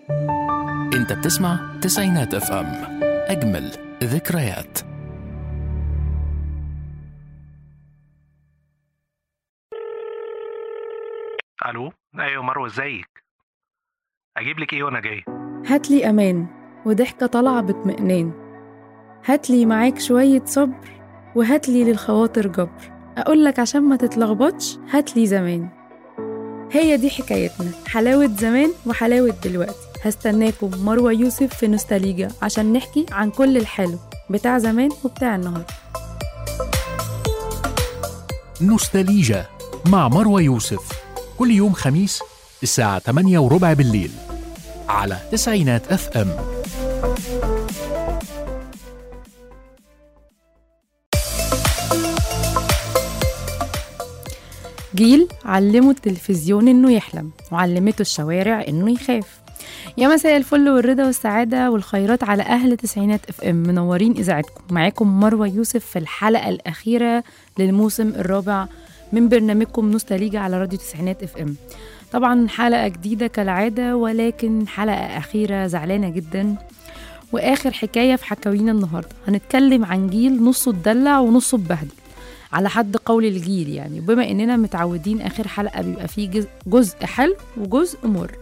انت بتسمع تسعينات اف ام اجمل ذكريات الو ايوه مروه ازيك اجيب لك ايه وانا جاي هاتلي أمان وضحكة طالعة باطمئنان هاتلي معاك شوية صبر وهاتلي للخواطر جبر أقولك عشان ما تتلخبطش هاتلي زمان هي دي حكايتنا حلاوة زمان وحلاوة دلوقتي هستناكم مروة يوسف في نوستاليجا عشان نحكي عن كل الحلو بتاع زمان وبتاع النهاردة نوستاليجا مع مروى يوسف كل يوم خميس الساعة 8 وربع بالليل على تسعينات اف ام جيل علموا التلفزيون إنه يحلم وعلمته الشوارع إنه يخاف يا مساء الفل والرضا والسعادة والخيرات على أهل تسعينات اف ام منورين إذاعتكم معاكم مروة يوسف في الحلقة الأخيرة للموسم الرابع من برنامجكم نوستاليجا على راديو تسعينات اف ام طبعا حلقة جديدة كالعادة ولكن حلقة أخيرة زعلانة جدا وآخر حكاية في حكاوينا النهاردة هنتكلم عن جيل نصه اتدلع ونصه اتبهدل على حد قول الجيل يعني بما اننا متعودين اخر حلقه بيبقى فيه جزء, جزء حلو وجزء مر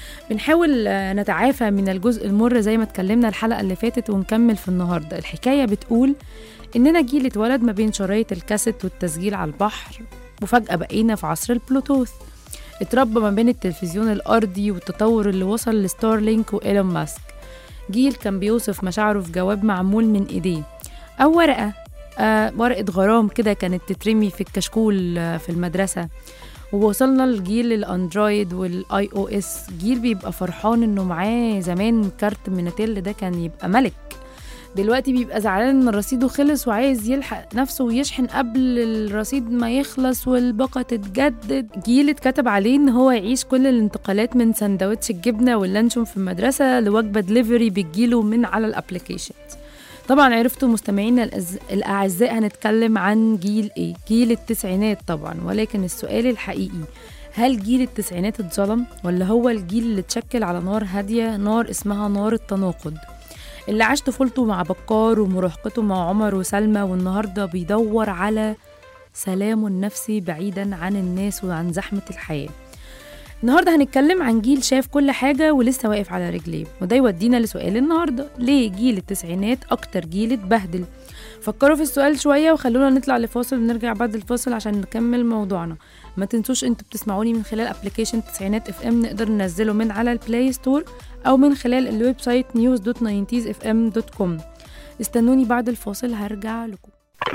بنحاول آه، نتعافى من الجزء المر زي ما اتكلمنا الحلقه اللي فاتت ونكمل في النهارده الحكايه بتقول اننا جيل اتولد ما بين شرايط الكاسيت والتسجيل على البحر وفجاه بقينا في عصر البلوتوث اتربى ما بين التلفزيون الارضي والتطور اللي وصل لستارلينك وايلون ماسك جيل كان بيوصف مشاعره في جواب معمول من ايديه او ورقه آه ورقة غرام كده كانت تترمي في الكشكول آه في المدرسة ووصلنا لجيل الاندرويد والاي او اس جيل بيبقى فرحان انه معاه زمان كارت ميناتيل ده كان يبقى ملك دلوقتي بيبقى زعلان ان رصيده خلص وعايز يلحق نفسه ويشحن قبل الرصيد ما يخلص والباقة تتجدد جيل اتكتب عليه ان هو يعيش كل الانتقالات من سندوتش الجبنة واللانشون في المدرسة لوجبة دليفري بتجيله من على الابليكيشنز طبعا عرفتوا مستمعينا الأز... الأعزاء هنتكلم عن جيل إيه؟ جيل التسعينات طبعا ولكن السؤال الحقيقي هل جيل التسعينات اتظلم ولا هو الجيل اللي اتشكل على نار هادية نار اسمها نار التناقض اللي عاش طفولته مع بكار ومراهقته مع عمر وسلمى والنهارده بيدور على سلامه النفسي بعيدا عن الناس وعن زحمة الحياة النهارده هنتكلم عن جيل شاف كل حاجة ولسه واقف على رجليه وده يودينا لسؤال النهارده ليه جيل التسعينات أكتر جيل اتبهدل فكروا في السؤال شوية وخلونا نطلع لفاصل ونرجع بعد الفاصل عشان نكمل موضوعنا ما تنسوش انتوا بتسمعوني من خلال ابلكيشن تسعينات اف ام نقدر ننزله من على البلاي ستور او من خلال الويب سايت news.90sfm.com استنوني بعد الفاصل هرجع لكم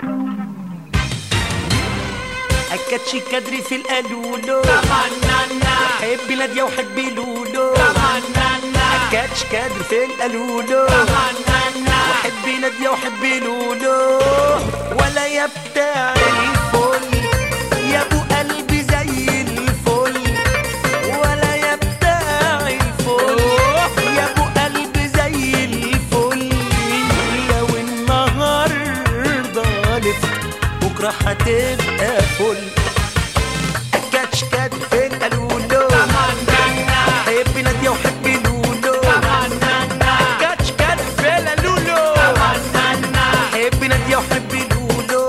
الكاتشي كدري في القالولو حبي نادية وحبي لولو الكاتش كدري في القالولو وحبي نادية وحبي لولو ولا يا بتاع الفل يا ابو قلبي زي الفل ولا يا بتاع الفل يا ابو قلبي زي الفل لو النهارده لفت بكره هتبقى فل كاتش كات في القالولو حبي نادية وحبي لولو كاتش كات في القالولو حبي نادية وحبي لولو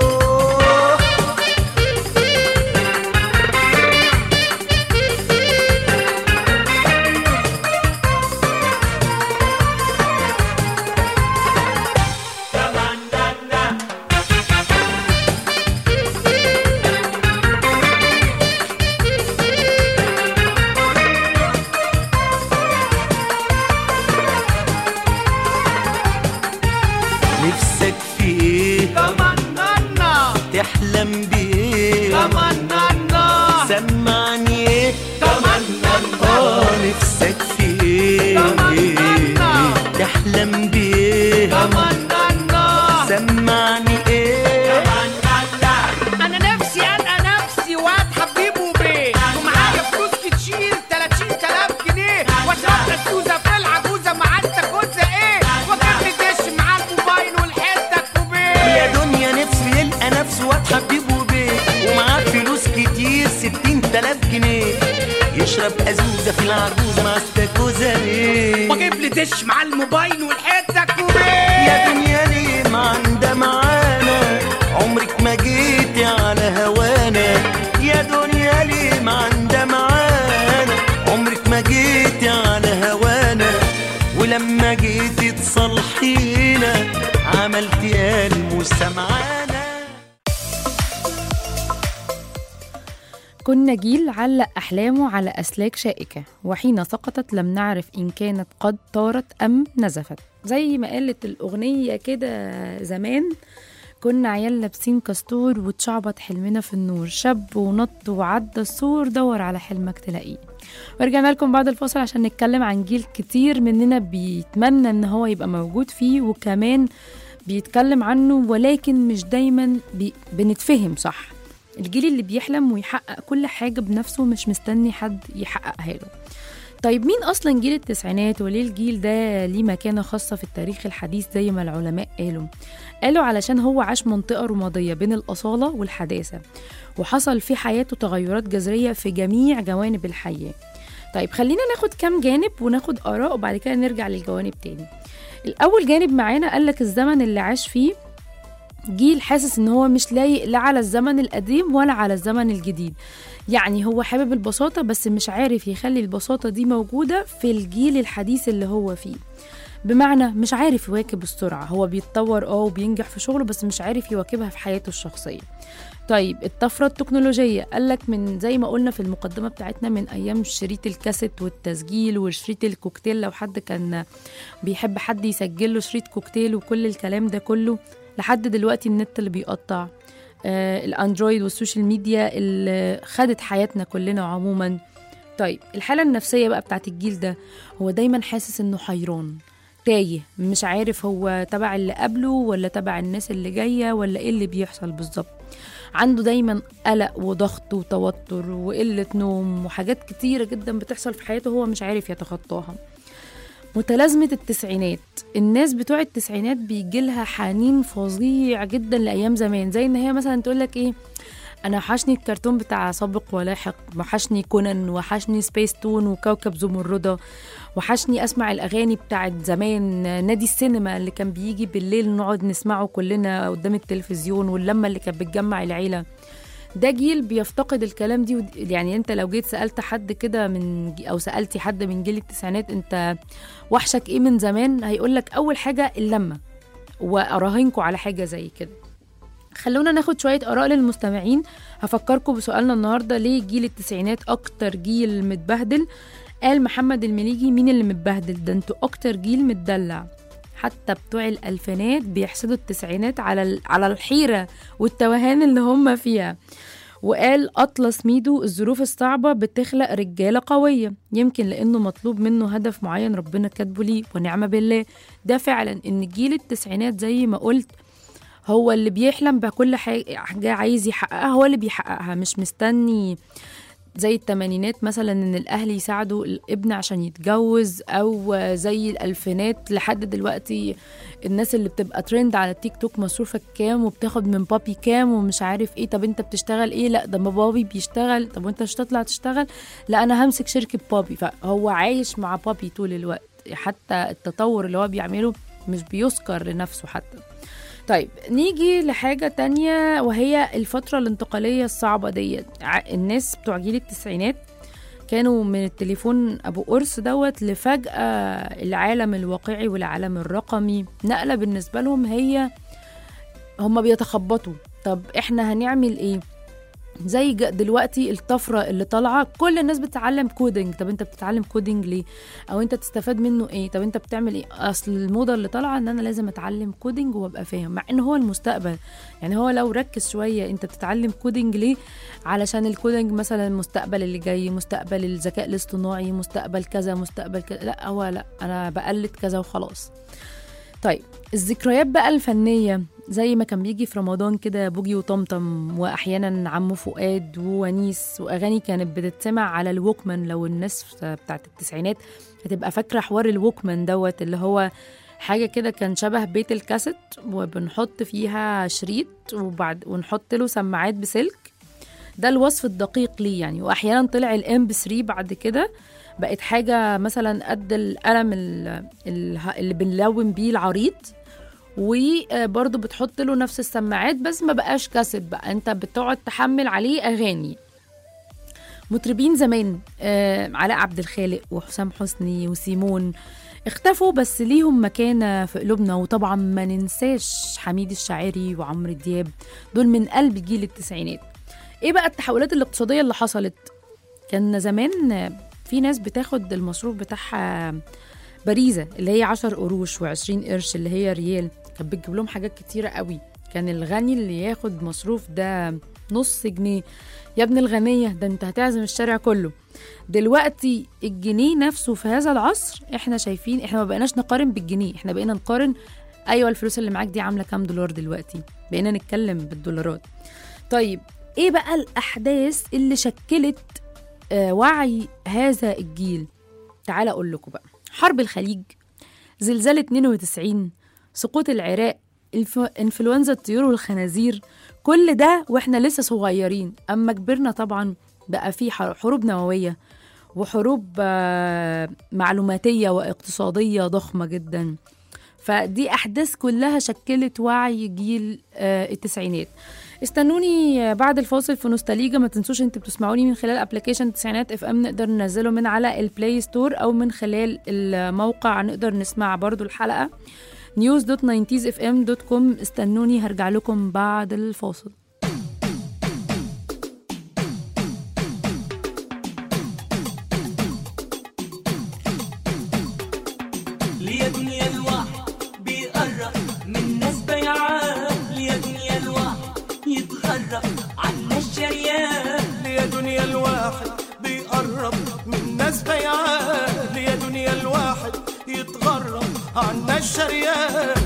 يشرب ازوزه في العربوز مع استاكوزا ليه واجيب لي دش مع الموبايل والحته كوبيه يا دنيا ليه ما عندها معانا عمرك ما جيتي على هوانا يا دنيا ليه ما عندها معانا عمرك ما جيتي على هوانا ولما جيتي تصلحينا عملتي الموسى معانا كنا جيل علق أحلامه على أسلاك شائكة وحين سقطت لم نعرف إن كانت قد طارت أم نزفت زي ما قالت الأغنية كده زمان كنا عيال لابسين كستور واتشعبط حلمنا في النور شاب ونط وعدى السور دور على حلمك تلاقيه ورجعنا لكم بعد الفاصل عشان نتكلم عن جيل كتير مننا بيتمنى ان هو يبقى موجود فيه وكمان بيتكلم عنه ولكن مش دايما بي بنتفهم صح الجيل اللي بيحلم ويحقق كل حاجة بنفسه مش مستني حد يحققها له طيب مين أصلا جيل التسعينات وليه الجيل ده ليه مكانة خاصة في التاريخ الحديث زي ما العلماء قالوا قالوا علشان هو عاش منطقة رمادية بين الأصالة والحداثة وحصل في حياته تغيرات جذرية في جميع جوانب الحياة طيب خلينا ناخد كام جانب وناخد آراء وبعد كده نرجع للجوانب تاني الأول جانب معانا قالك الزمن اللي عاش فيه جيل حاسس ان هو مش لايق لا على الزمن القديم ولا على الزمن الجديد يعني هو حابب البساطة بس مش عارف يخلي البساطة دي موجودة في الجيل الحديث اللي هو فيه بمعنى مش عارف يواكب السرعة هو بيتطور اه وبينجح في شغله بس مش عارف يواكبها في حياته الشخصية طيب الطفرة التكنولوجية قالك من زي ما قلنا في المقدمة بتاعتنا من أيام شريط الكاسيت والتسجيل وشريط الكوكتيل لو حد كان بيحب حد يسجل له شريط كوكتيل وكل الكلام ده كله لحد دلوقتي النت اللي بيقطع آه الاندرويد والسوشيال ميديا اللي خدت حياتنا كلنا عموما طيب الحالة النفسية بقى بتاعت الجيل ده هو دايما حاسس انه حيران تايه مش عارف هو تبع اللي قبله ولا تبع الناس اللي جاية ولا ايه اللي بيحصل بالظبط عنده دايما قلق وضغط وتوتر وقلة نوم وحاجات كتيرة جدا بتحصل في حياته هو مش عارف يتخطاها متلازمة التسعينات الناس بتوع التسعينات بيجيلها حنين فظيع جدا لأيام زمان زي إن هي مثلا تقولك إيه أنا وحشني الكرتون بتاع سابق ولاحق وحشني كونان وحشني سبيس تون وكوكب زمردة وحشني أسمع الأغاني بتاعت زمان نادي السينما اللي كان بيجي بالليل نقعد نسمعه كلنا قدام التلفزيون واللمة اللي كانت بتجمع العيلة ده جيل بيفتقد الكلام دي ود- يعني انت لو جيت سالت حد كده من ج- او سالتي حد من جيل التسعينات انت وحشك ايه من زمان هيقول لك اول حاجه اللمه واراهنكوا على حاجه زي كده خلونا ناخد شويه اراء للمستمعين هفكركم بسؤالنا النهارده ليه جيل التسعينات اكتر جيل متبهدل قال محمد المليجي مين اللي متبهدل ده انتوا اكتر جيل متدلع حتى بتوع الالفينات بيحسدوا التسعينات على ال- على الحيره والتوهان اللي هم فيها وقال أطلس ميدو الظروف الصعبة بتخلق رجالة قوية يمكن لأنه مطلوب منه هدف معين ربنا كاتبه ليه ونعم بالله ده فعلا إن جيل التسعينات زي ما قلت هو اللي بيحلم بكل حاجة حاجة عايز يحققها هو اللي بيحققها مش مستني زي التمانينات مثلا ان الاهل يساعدوا الابن عشان يتجوز او زي الالفينات لحد دلوقتي الناس اللي بتبقى ترند على التيك توك مصروفك كام وبتاخد من بابي كام ومش عارف ايه طب انت بتشتغل ايه لا ده ما بابي بيشتغل طب وانت مش هتطلع تشتغل لا انا همسك شركة بابي فهو عايش مع بابي طول الوقت حتى التطور اللي هو بيعمله مش بيذكر لنفسه حتى طيب نيجي لحاجة تانية وهي الفترة الانتقالية الصعبة ديت ع- الناس بتوع جيل التسعينات كانوا من التليفون ابو قرص دوت لفجأة العالم الواقعي والعالم الرقمي نقلة بالنسبة لهم هي هما بيتخبطوا طب احنا هنعمل ايه زي ج- دلوقتي الطفرة اللي طالعة كل الناس بتتعلم كودينج طب انت بتتعلم كودينج ليه او انت تستفاد منه ايه طب انت بتعمل ايه اصل الموضة اللي طالعة ان انا لازم اتعلم كودينج وابقى فاهم مع ان هو المستقبل يعني هو لو ركز شوية انت بتتعلم كودينج ليه علشان الكودينج مثلا المستقبل اللي جاي مستقبل الذكاء الاصطناعي مستقبل كذا مستقبل كذا لا هو لا انا بقلد كذا وخلاص طيب الذكريات بقى الفنية زي ما كان بيجي في رمضان كده بوجي وطمطم واحيانا عمو فؤاد وونيس واغاني كانت بتتسمع على الوكمان لو الناس بتاعت التسعينات هتبقى فاكره حوار الوكمان دوت اللي هو حاجه كده كان شبه بيت الكاسيت وبنحط فيها شريط وبعد ونحط له سماعات بسلك ده الوصف الدقيق ليه يعني واحيانا طلع الام بي 3 بعد كده بقت حاجه مثلا قد القلم ال- ال- اللي بنلون بيه العريض وبرضه بتحط له نفس السماعات بس ما بقاش كاسيت بقى انت بتقعد تحمل عليه اغاني مطربين زمان آه علاء عبد الخالق وحسام حسني وسيمون اختفوا بس ليهم مكانة في قلوبنا وطبعا ما ننساش حميد الشاعري وعمرو دياب دول من قلب جيل التسعينات ايه بقى التحولات الاقتصادية اللي حصلت كان زمان آه، في ناس بتاخد المصروف بتاعها باريزة اللي هي 10 قروش و20 قرش اللي هي ريال كانت بتجيب لهم حاجات كتيرة قوي كان الغني اللي ياخد مصروف ده نص جنيه يا ابن الغنية ده انت هتعزم الشارع كله دلوقتي الجنيه نفسه في هذا العصر احنا شايفين احنا ما بقيناش نقارن بالجنيه احنا بقينا نقارن ايوه الفلوس اللي معاك دي عامله كام دولار دلوقتي بقينا نتكلم بالدولارات طيب ايه بقى الاحداث اللي شكلت آه وعي هذا الجيل تعال اقول لكم بقى حرب الخليج زلزال 92 سقوط العراق الف... انفلونزا الطيور والخنازير كل ده واحنا لسه صغيرين اما كبرنا طبعا بقى في حر- حروب نوويه وحروب آه، معلوماتيه واقتصاديه ضخمه جدا فدي احداث كلها شكلت وعي جيل آه، التسعينات استنوني آه، بعد الفاصل في نوستاليجا ما تنسوش انتوا بتسمعوني من خلال ابلكيشن تسعينات اف ام نقدر ننزله من على البلاي ستور او من خلال الموقع نقدر نسمع برضو الحلقه news.90sfm.com استنوني هرجع لكم بعد الفاصل ليا دنيا الواحد بيقرب من ناس بيعاه ليا دنيا الواحد يتغرب عنا الشريان ليا دنيا الواحد بيقرب من ناس بيعاه ليا دنيا الواحد يتغرب عنا الشريان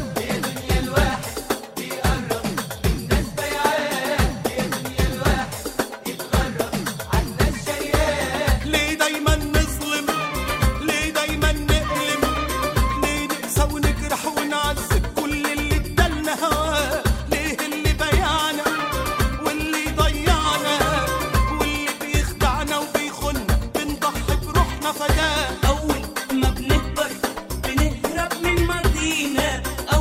ليه دايما نظلم ليه دايما نألم ليه نقسى ونجرح ونعذب كل اللي ادالنا هواه ليه اللي بيعنا واللي ضيعنا واللي بيخدعنا وبيخنا بنضحي بروحنا فداه أول ما بنكبر بنهرب من ماضينا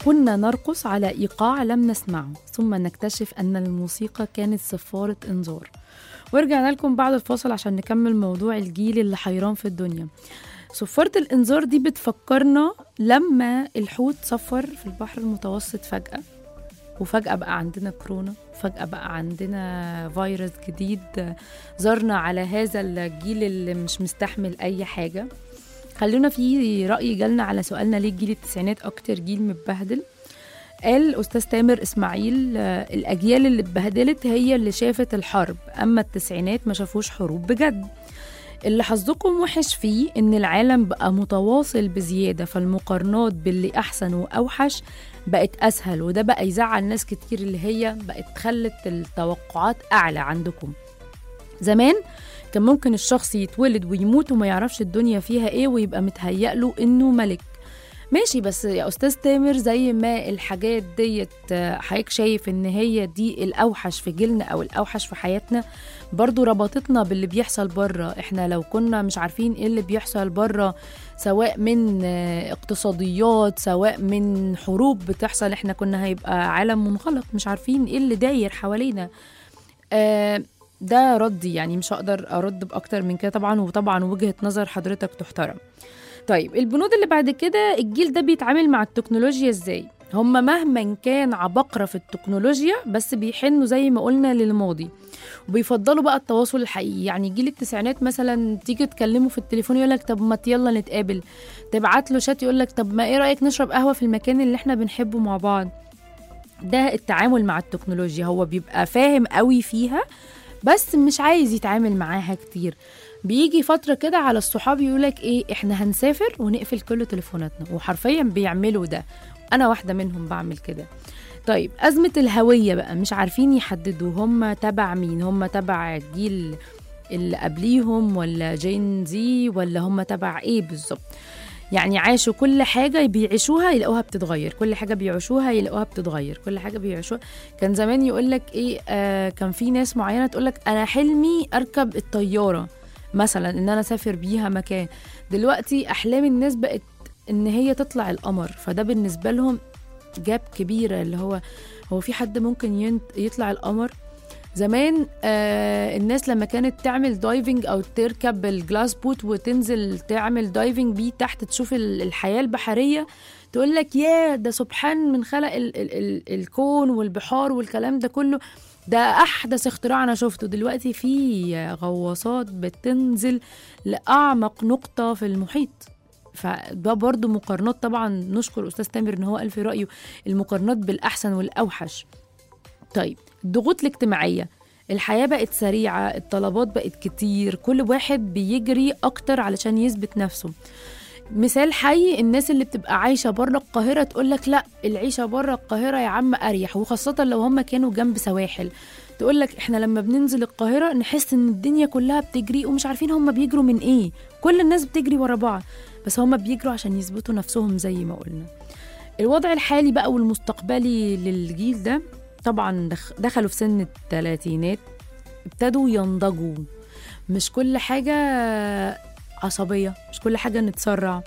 كنا نرقص على إيقاع لم نسمعه ثم نكتشف أن الموسيقى كانت صفارة إنذار ورجعنا لكم بعد الفاصل عشان نكمل موضوع الجيل اللي حيران في الدنيا صفارة الإنذار دي بتفكرنا لما الحوت صفر في البحر المتوسط فجأة وفجأة بقى عندنا كورونا فجأة بقى عندنا فيروس جديد زارنا على هذا الجيل اللي مش مستحمل أي حاجة خلونا في رأي جالنا على سؤالنا ليه جيل التسعينات أكتر جيل متبهدل قال أستاذ تامر إسماعيل آه، الأجيال اللي اتبهدلت هي اللي شافت الحرب أما التسعينات ما شافوش حروب بجد اللي حظكم وحش فيه إن العالم بقى متواصل بزيادة فالمقارنات باللي أحسن وأوحش بقت أسهل وده بقى يزعل ناس كتير اللي هي بقت خلت التوقعات أعلى عندكم زمان كان ممكن الشخص يتولد ويموت وما يعرفش الدنيا فيها ايه ويبقى متهيأ له انه ملك ماشي بس يا استاذ تامر زي ما الحاجات ديت آه، حضرتك شايف ان هي دي الاوحش في جيلنا او الاوحش في حياتنا برضو ربطتنا باللي بيحصل بره احنا لو كنا مش عارفين ايه اللي بيحصل بره سواء من آه، اقتصاديات سواء من حروب بتحصل احنا كنا هيبقى عالم منغلق مش عارفين ايه اللي داير حوالينا آه ده ردي يعني مش هقدر ارد باكتر من كده طبعا وطبعا وجهه نظر حضرتك تحترم طيب البنود اللي بعد كده الجيل ده بيتعامل مع التكنولوجيا ازاي هم مهما كان عبقرة في التكنولوجيا بس بيحنوا زي ما قلنا للماضي وبيفضلوا بقى التواصل الحقيقي يعني جيل التسعينات مثلا تيجي تكلمه في التليفون يقول لك طب ما يلا نتقابل تبعت له شات يقول لك طب ما ايه رايك نشرب قهوه في المكان اللي احنا بنحبه مع بعض ده التعامل مع التكنولوجيا هو بيبقى فاهم قوي فيها بس مش عايز يتعامل معاها كتير بيجي فترة كده على الصحاب يقولك ايه احنا هنسافر ونقفل كل تليفوناتنا وحرفيا بيعملوا ده انا واحدة منهم بعمل كده طيب أزمة الهوية بقى مش عارفين يحددوا هم تبع مين هم تبع الجيل اللي قبليهم ولا جين زي ولا هم تبع ايه بالظبط يعني عاشوا كل حاجة بيعيشوها يلاقوها بتتغير كل حاجة بيعيشوها يلاقوها بتتغير كل حاجة بيعيشوها كان زمان يقول لك ايه آه كان في ناس معينة تقول لك انا حلمي اركب الطيارة مثلا ان انا اسافر بيها مكان دلوقتي احلام الناس بقت ان هي تطلع القمر فده بالنسبة لهم جاب كبيرة اللي هو هو في حد ممكن ينت- يطلع القمر زمان آه الناس لما كانت تعمل دايفنج او تركب الجلاس بوت وتنزل تعمل دايفنج بيه تحت تشوف ال- الحياه البحريه تقول لك يا ده سبحان من خلق ال ال ال الكون والبحار والكلام ده كله ده احدث اختراع انا شفته دلوقتي في غواصات بتنزل لاعمق نقطه في المحيط فده برضو مقارنات طبعا نشكر استاذ تامر ان هو قال في رايه المقارنات بالاحسن والاوحش طيب الضغوط الاجتماعيه الحياه بقت سريعه الطلبات بقت كتير كل واحد بيجري اكتر علشان يثبت نفسه مثال حي الناس اللي بتبقى عايشه بره القاهره تقول لك لا العيشه بره القاهره يا عم اريح وخاصه لو هم كانوا جنب سواحل تقول لك احنا لما بننزل القاهره نحس ان الدنيا كلها بتجري ومش عارفين هم بيجروا من ايه كل الناس بتجري ورا بعض بس هم بيجروا عشان يثبتوا نفسهم زي ما قلنا الوضع الحالي بقى والمستقبلي للجيل ده طبعا دخ- دخلوا في سن الثلاثينات ابتدوا ينضجوا مش كل حاجة عصبية مش كل حاجة نتسرع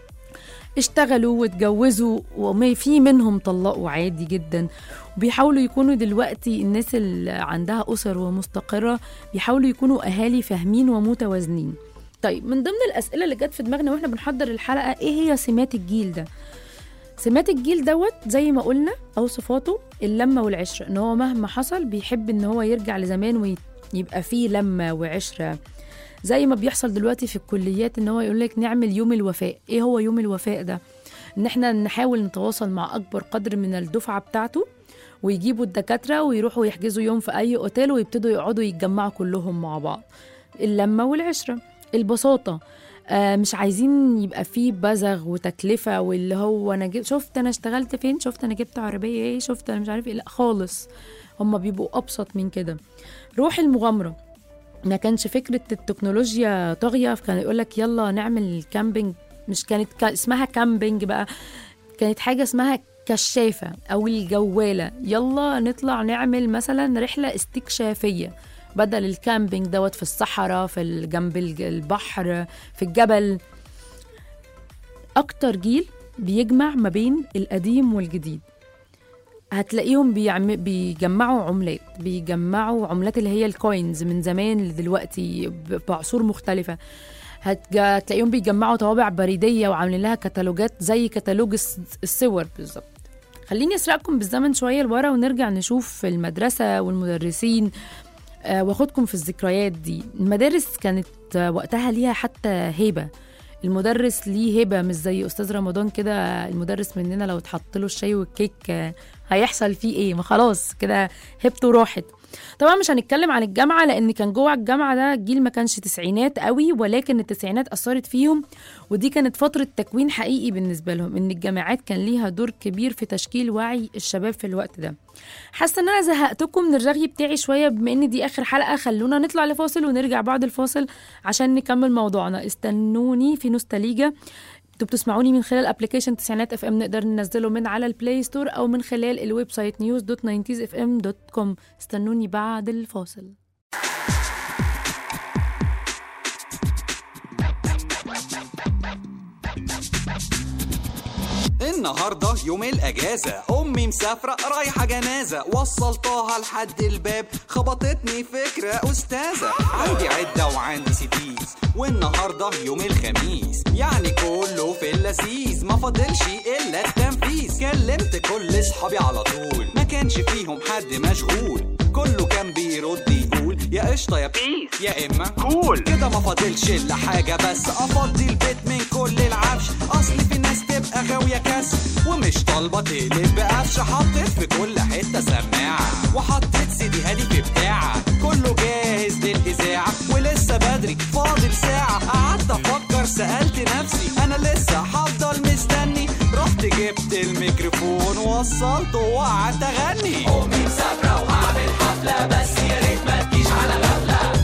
اشتغلوا واتجوزوا وفي منهم طلقوا عادي جدا وبيحاولوا يكونوا دلوقتي الناس اللي عندها أسر ومستقرة بيحاولوا يكونوا أهالي فاهمين ومتوازنين طيب من ضمن الأسئلة اللي جت في دماغنا واحنا بنحضر الحلقة ايه هي سمات الجيل ده سمات الجيل دوت زي ما قلنا او صفاته اللمه والعشره ان هو مهما حصل بيحب ان هو يرجع لزمان ويبقى فيه لمه وعشره زي ما بيحصل دلوقتي في الكليات ان هو يقول لك نعمل يوم الوفاء ايه هو يوم الوفاء ده ان احنا نحاول نتواصل مع اكبر قدر من الدفعه بتاعته ويجيبوا الدكاتره ويروحوا يحجزوا يوم في اي اوتيل ويبتدوا يقعدوا يتجمعوا كلهم مع بعض اللمه والعشره البساطه آه مش عايزين يبقى فيه بزغ وتكلفه واللي هو انا جبت شفت انا اشتغلت فين شفت انا جبت عربيه ايه شفت انا مش عارف ايه لا خالص هم بيبقوا ابسط من كده روح المغامره ما كانش فكره التكنولوجيا طاغيه كان يقول لك يلا نعمل كامبينج مش كانت كا اسمها كامبينج بقى كانت حاجه اسمها كشافه او الجواله يلا نطلع نعمل مثلا رحله استكشافيه بدل الكامبينج دوت في الصحراء في ال- جنب الج- البحر في الجبل اكتر جيل بيجمع ما بين القديم والجديد هتلاقيهم بيعم... بيجمعوا عملات بيجمعوا عملات اللي هي الكوينز من زمان لدلوقتي ب- بعصور مختلفة هتج- هتلاقيهم بيجمعوا طوابع بريدية وعاملين لها كتالوجات زي كتالوج الس- الصور بالظبط خليني اسرقكم بالزمن شوية لورا ونرجع نشوف المدرسة والمدرسين آه، واخدكم في الذكريات دي المدارس كانت آه، وقتها ليها حتى هيبة المدرس ليه هبة مش زي أستاذ رمضان كده المدرس مننا لو اتحط له الشاي والكيك آه، هيحصل فيه ايه ما خلاص كده هبته راحت طبعا مش هنتكلم عن الجامعة لأن كان جوه الجامعة ده جيل ما كانش تسعينات قوي ولكن التسعينات أثرت فيهم ودي كانت فترة تكوين حقيقي بالنسبة لهم إن الجامعات كان ليها دور كبير في تشكيل وعي الشباب في الوقت ده حاسة إن أنا زهقتكم من الرغي بتاعي شوية بما إن دي آخر حلقة خلونا نطلع لفاصل ونرجع بعد الفاصل عشان نكمل موضوعنا استنوني في نوستاليجا انتوا بتسمعوني من خلال ابلكيشن تسعينات اف ام نقدر ننزله من على البلاي ستور او من خلال الويب سايت نيوز دوت ناينتيز اف ام دوت كوم استنوني بعد الفاصل النهاردة يوم الأجازة أمي مسافرة رايحة جنازة وصلتها لحد الباب خبطتني فكرة أستاذة عندي عدة وعندي سيديز والنهاردة يوم الخميس يعني كله في اللذيذ ما فاضلش إلا التنفيذ كلمت كل صحابي على طول ما كانش فيهم حد مشغول كله كان بيرد يقول يا قشطة يا بيس يا إما كول كده ما فاضلش الا حاجه بس افضي البيت من كل العفش اصل في ناس تبقى غاويه كاس ومش طالبه تقلب بقفش حطيت في كل حته سماعه وحطيت سيدي هادي في بتاعه كله جاهز للاذاعه ولسه بدري فاضل ساعه قعدت افكر سالت نفسي انا لسه هفضل مستني رحت جبت الميكروفون وصلته وقعدت اغني امي مسافره وهعمل حفله بس يا ريت ما تجيش على غفله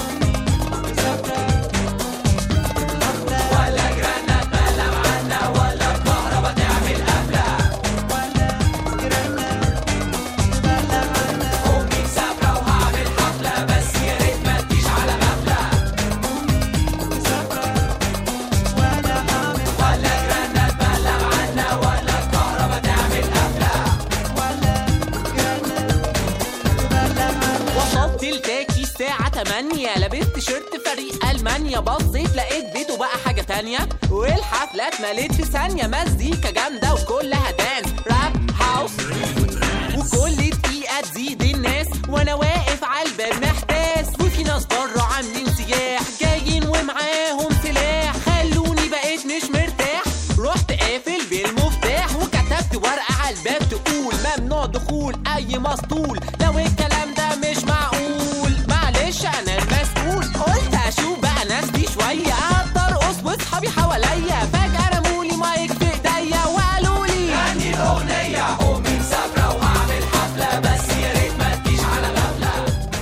وصلت لتاكي الساعة 8 لبست شيرت فريق ألمانيا بصيت لقيت بيته بقى حاجة تانية والحفلة اتملت في ثانية مزيكا جامدة وكلها دانس راب هاوس وكل دقيقة تزيد الناس وأنا واقف على الباب محتاس وفي ناس بره عاملين سياح جايين ومعاهم سلاح خلوني بقيت مش مرتاح رحت قافل بالمفتاح وكتبت ورقة على الباب تقول ممنوع دخول أي مسطول لو الكلام ده مش معقول معلش أنا المسؤول قلت أشوف بقى نفسي شوية أقدر أرقص وأصحابي حواليا فجأة رمولي مايك في إيديا وقالوا لي غني الأغنية أمي مسافرة وهعمل حفلة بس يا ريت ما تجيش على غفلة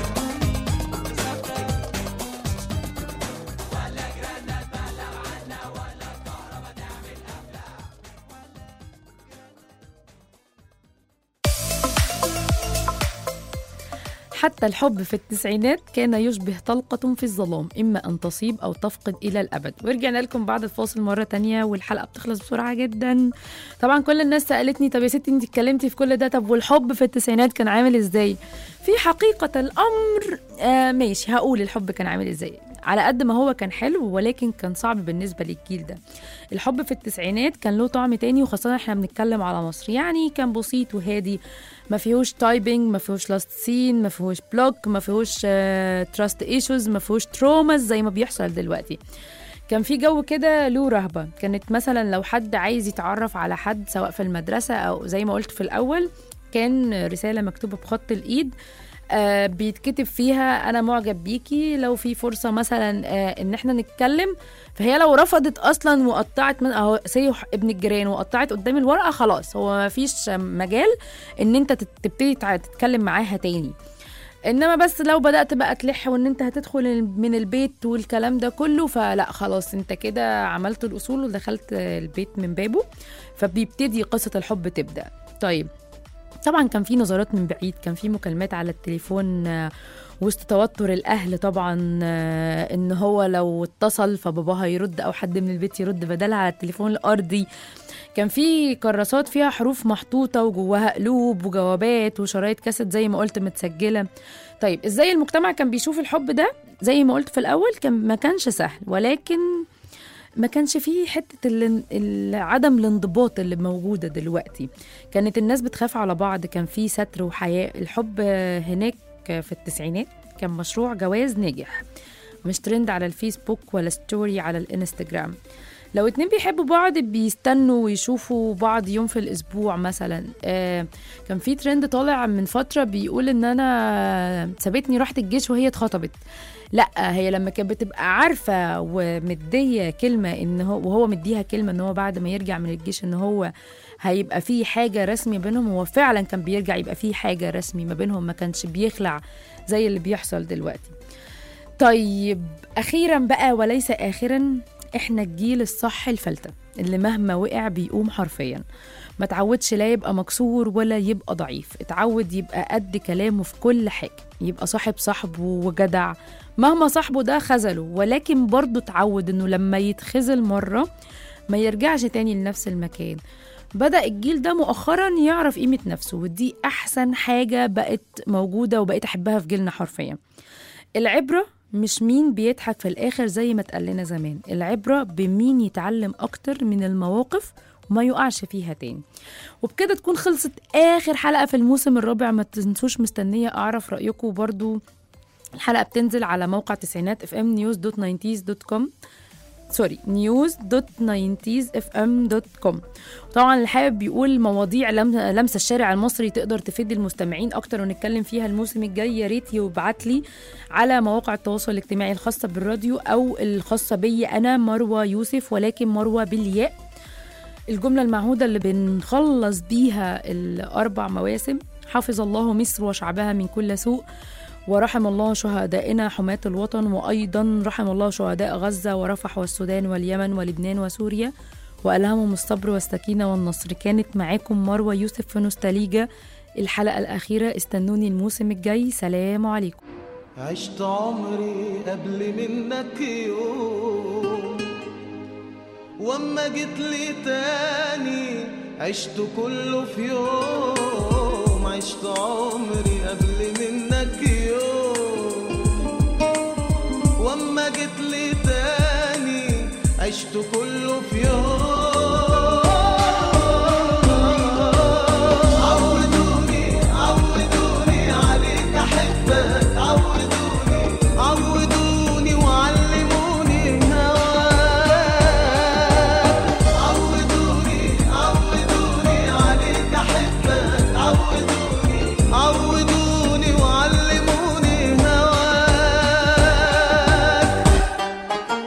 حتى الحب في التسعينات كان يشبه طلقة في الظلام إما أن تصيب أو تفقد إلى الأبد ورجعنا لكم بعد الفاصل مرة تانية والحلقة بتخلص بسرعة جدا طبعا كل الناس سألتني طب يا ستي انت اتكلمتي في كل ده طب والحب في التسعينات كان عامل ازاي في حقيقة الأمر آه ماشي هقول الحب كان عامل ازاي على قد ما هو كان حلو ولكن كان صعب بالنسبة للجيل ده الحب في التسعينات كان له طعم تاني وخاصة احنا بنتكلم على مصر يعني كان بسيط وهادي ما فيهوش تايبنج ما فيهوش لاست سين ما فيهوش بلوك ما فيهوش تراست ايشوز ما فيهوش تروماز زي ما بيحصل دلوقتي كان في جو كده له رهبة كانت مثلا لو حد عايز يتعرف على حد سواء في المدرسة أو زي ما قلت في الأول كان رسالة مكتوبة بخط الإيد آه بيتكتب فيها أنا معجب بيكي لو في فرصة مثلا آه إن إحنا نتكلم فهي لو رفضت أصلا وقطعت من أهو سي ابن الجيران وقطعت قدام الورقة خلاص هو مفيش مجال إن أنت تت- تبتدي تع- تتكلم معاها تاني انما بس لو بدات بقى تلح وان انت هتدخل من البيت والكلام ده كله فلا خلاص انت كده عملت الاصول ودخلت البيت من بابه فبيبتدي قصه الحب تبدا طيب طبعا كان في نظرات من بعيد كان في مكالمات على التليفون آه، وسط توتر الاهل طبعا آه، ان هو لو اتصل فباباه هيرد او حد من البيت يرد بدلها على التليفون الارضي كان في كراسات فيها حروف محطوطة وجواها قلوب وجوابات وشرايط كاسيت زي ما قلت متسجلة طيب ازاي المجتمع كان بيشوف الحب ده زي ما قلت في الأول كان ما كانش سهل ولكن ما كانش فيه حتة ال- ال- عدم الانضباط اللي موجودة دلوقتي كانت الناس بتخاف على بعض كان في ستر وحياء الحب هناك في التسعينات كان مشروع جواز ناجح مش ترند على الفيسبوك ولا ستوري على الانستجرام لو اتنين بيحبوا بعض بيستنوا ويشوفوا بعض يوم في الاسبوع مثلا آه كان في ترند طالع من فتره بيقول ان انا سابتني رحت الجيش وهي اتخطبت لا هي لما كانت بتبقى عارفه ومديه كلمه ان هو وهو مديها كلمه ان هو بعد ما يرجع من الجيش ان هو هيبقى في حاجه رسمي بينهم هو فعلا كان بيرجع يبقى في حاجه رسمي ما بينهم ما كانش بيخلع زي اللي بيحصل دلوقتي طيب اخيرا بقى وليس اخرا احنا الجيل الصح الفلتة اللي مهما وقع بيقوم حرفيا ما تعودش لا يبقى مكسور ولا يبقى ضعيف اتعود يبقى قد كلامه في كل حاجة يبقى صاحب صاحبه وجدع مهما صاحبه ده خذله ولكن برضه اتعود انه لما يتخذل مرة ما يرجعش تاني لنفس المكان بدأ الجيل ده مؤخرا يعرف قيمة نفسه ودي أحسن حاجة بقت موجودة وبقيت أحبها في جيلنا حرفيا العبرة مش مين بيضحك في الآخر زي ما اتقال لنا زمان العبرة بمين يتعلم أكتر من المواقف وما يقعش فيها تاني وبكده تكون خلصت آخر حلقة في الموسم الرابع ما تنسوش مستنية أعرف رأيكم برضو الحلقة بتنزل على موقع تسعينات اف ام نيوز دوت ناينتيز دوت كوم سوري نيوز دوت ناينتيز اف ام دوت كوم طبعا اللي حابب يقول مواضيع لم- لمسه الشارع المصري تقدر تفيد المستمعين اكتر ونتكلم فيها الموسم الجاي يا ريت يبعت لي على مواقع التواصل الاجتماعي الخاصه بالراديو او الخاصه بي انا مروه يوسف ولكن مروه بالياء الجمله المعهوده اللي بنخلص بيها الاربع مواسم حفظ الله مصر وشعبها من كل سوء ورحم الله شهدائنا حماة الوطن وأيضا رحم الله شهداء غزة ورفح والسودان واليمن ولبنان وسوريا وألهمهم الصبر والسكينة والنصر كانت معاكم مروة يوسف في نوستاليجا الحلقة الأخيرة استنوني الموسم الجاي سلام عليكم عشت عمري قبل منك يوم واما جيت لي تاني عشت كله في يوم عشت عمري قبل منك يوم واما جيت لي تاني عشت كله في يوم عودوني عودوني عليك احبك عودوني عودوني وعلموني هواك عودوني عودوني عليك احبك عودوني عودوني وعلموني هواك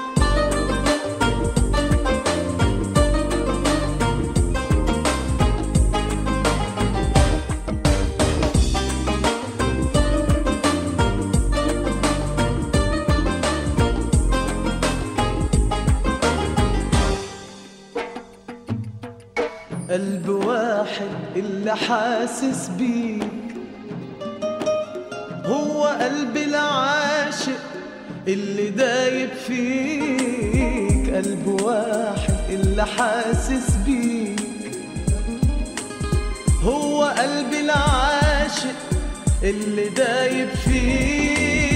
قلب واحد اللي حاسس بيك هو قلب العاشق اللي دايب فيك قلب واحد اللي حاسس بيك هو قلب العاشق اللي دايب فيك